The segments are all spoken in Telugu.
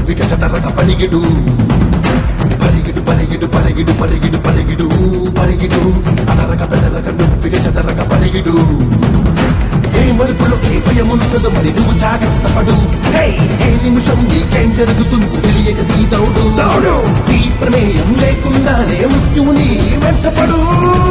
నువ్విక చదరక పరిగిడు పరిగిడు పరిగిడు పరిగిడు పరిగిడు పరిగిడు పరిగిడు అదరక బెదరక నువ్విక చదరక పరిగిడు ఏ మరుపులో ఏ భయమున్నదో మరి నువ్వు జాగ్రత్త పడు హే, ఏ నిమిషం నీకేం జరుగుతుందో తెలియక తీదవుడు ఈ ప్రమేయం లేకుండానే మృత్యువుని వెంటపడు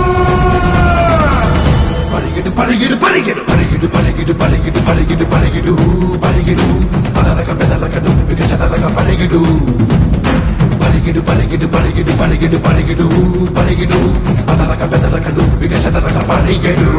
పరిగిడు పరిగిడు పరిగిడు పరిగిడు పరిగిడు పరిగిడు పరిగిడు పరిగిడు పరిగిడు పదరక బెదరక నువ్విక చదరక పరిగిడు పరిగిడు పరిగిడు పరిగిడు పరిగిడు పరిగిడు పరిగిడు పదరక బెదరక నువ్విక చదరక పరిగిడు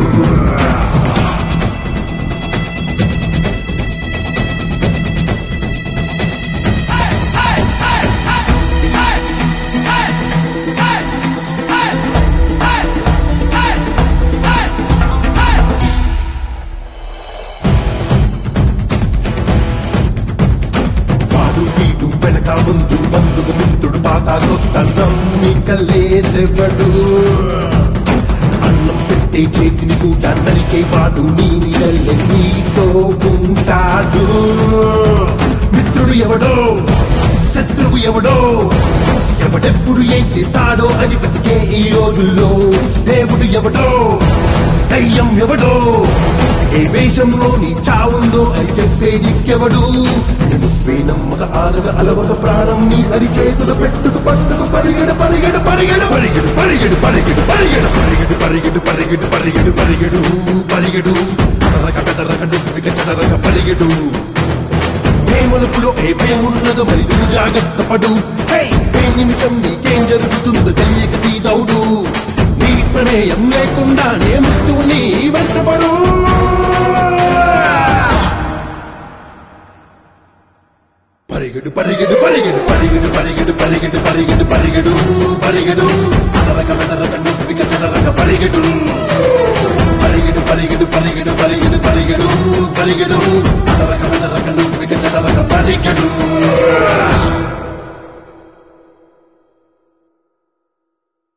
వాడు వీడు వెనక ముందు బంధువు మిత్రుడు పాతాలో నమ్మిక లేదెవడు అన్నం పెట్టే చేతిని కూడా నరికే వాడు నీ నీడల్లే నీతో ఉంటాడు మిత్రుడు ఎవడో శత్రువు ఎవడో ఎవడెప్పుడు ఏం చేస్తాడో అని బతికే ఈ రోజుల్లో దేవుడు ఎవడో దయ్యం ఎవడో ఏ వేషంలో నీ చావుందో అని చెప్పేది ఎవడు నువ్వే నమ్మక ఆగక అలవక ప్రాణం నీ అరి చేతులు పెట్టుకు పట్టుకు పరిగెడు పరిగెడు పరిగెడు పరిగెడు పరిగెడు పరిగెడు పరిగెడు పరిగెడు పరిగెడు పరిగెడు పరిగెడు పరిగెడు పరిగెడు పెదరక పెదరక నువ్విక చెదరక పరిగెడు ఏ మలుపులో ఏ భయం ఉన్నదో మరి నువ్వు జాగ్రత్త పడు హే, ఏ నిమిషం నీకేం జరుగుతుందో తెలియక తీదవుడు నీ ప్రమేయం లేకుండానే మృత్యువుని వెంటపడు పరిగెడు పరిగెడు పరిగెడు పరిగెడు పరిగెడు పరిగెడు పరిగెడు పరిగెడు పరిగెడు అదరక మెదరక నువ్విక చెదరక పరిగెడు పరిగెడు పరిగెడు పరిగెడు పరిగెడు పరిగెడు పరిగెడు అదరక మెదరక నువ్విక చెదరక పరిగెడు